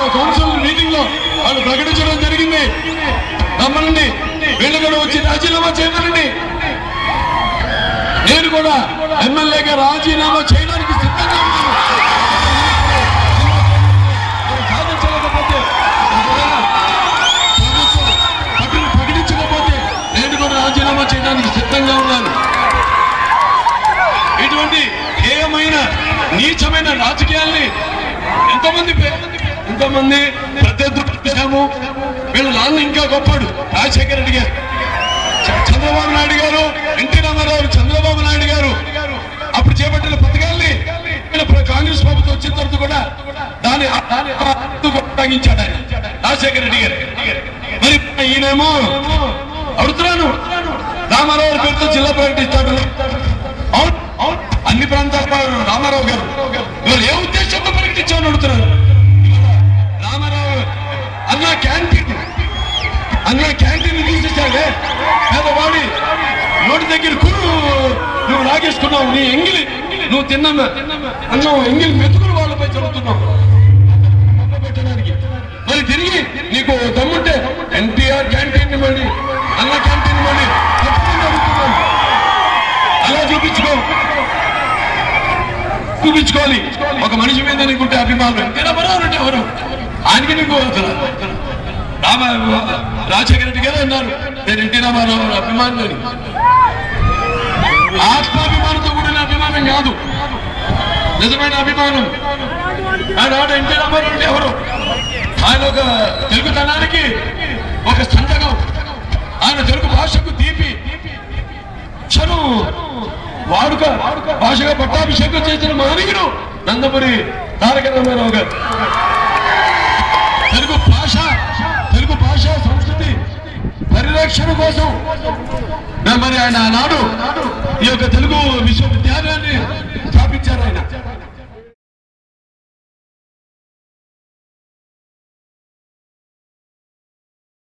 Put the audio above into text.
council meeting లో వాళ్ళు ప్రకటించడం జరిగింది రమ్మనండి వీళ్ళు కూడా వచ్చి రాజీనామా చేయమనండి నేను కూడా ఎమ్మెల్యేగా రాజీనామా చేయడానికి సిద్ధంగా ఉన్నాను మరి సాధించలేకపోతే ఒకవేళ ప్రభుత్వం ప్రకటన ప్రకటించకపోతే నేను కూడా రాజీనామా చేయడానికి సిద్ధంగా ఉన్నాను ఇటువంటి హేయమైన నీచమైన రాజకీయాల్ని ఎంతమంది పే- ఎంతమంది ప్రత్యర్థులు చూశాము వీళ్ళ నాన్న ఇంకా గొప్పడు రాజశేఖర రెడ్డి గారు చ- చంద్రబాబు నాయుడు గారు ఎన్టీ రామారావు చంద్రబాబు నాయుడు గారు అప్పుడు చేపట్టిన పథకాల్ని ఈయన ప్ర- కాంగ్రెస్ ప్రభుత్వం వచ్చిన తర్వాత కూడా దాని దాని హద్దు కొనసాగించాడు ఆయన రాజశేఖర రెడ్డి గారు మరి ఈయనేమో అడుగుతున్నాను రామారావు గారి పేరుతో జిల్లా ప్రకటిస్తాడు అవును అవును అన్ని ప్రాంతాల వారు రామారావు గారు ఇవాళ ఏ ఉద్దేశంతో ప్రకటించామని అడుగుతున్నారు రామారావు అన్న క్యాంటీన్ అన్న క్యాంటీన్ తీసేసాడే పేదవాడి నోటి దగ్గర కురు నువ్వు లాగేసుకున్నావు నీ ఎంగిలి నువ్వు తిన్నా అన్నం ఎంగిలి మెతుకులు వాళ్ళపై చదువుతున్నావు పెట్టడానికి మరి తిరిగి నీకు దమ్ముంటే ఎన్టీఆర్ క్యాంటీన్ మళ్ళీ అన్న క్యాంటీన్ మళ్ళీ తప్పకుండా అడుగుతున్నాను అలా చూపించుకో చూపించుకోవాలి ఒక మనిషి మీద నీకుంటే అభిమానం ఎన్టీ రామారావు అంటే ఎవరు ఆయనకి నీకు అసలు రామ రాజశేఖర రెడ్డి గారు అన్నారు నేను ఎన్టీ రామారావు అభిమాని అని ఆత్మాభిమానంతో కూడిన అభిమానం కాదు నిజమైన అభిమానం ఆనాడు ఎన్టీ రామారావు అంటే ఎవరు ఆయన ఒక తెలుగుతనానికి ఒక సంతకం ఆయన తెలుగు భాషకు తీపి క్షణం వాడుక భాషగా పట్టాభిషేకం చేసిన మహనీయుడు నందపురి తారక రామారావు గారు తెలుగు భాష తెలుగు భాష సంస్కృతి పరిరక్షణ కోసం నా మరి ఆయన ఆనాడు ఈ యొక్క తెలుగు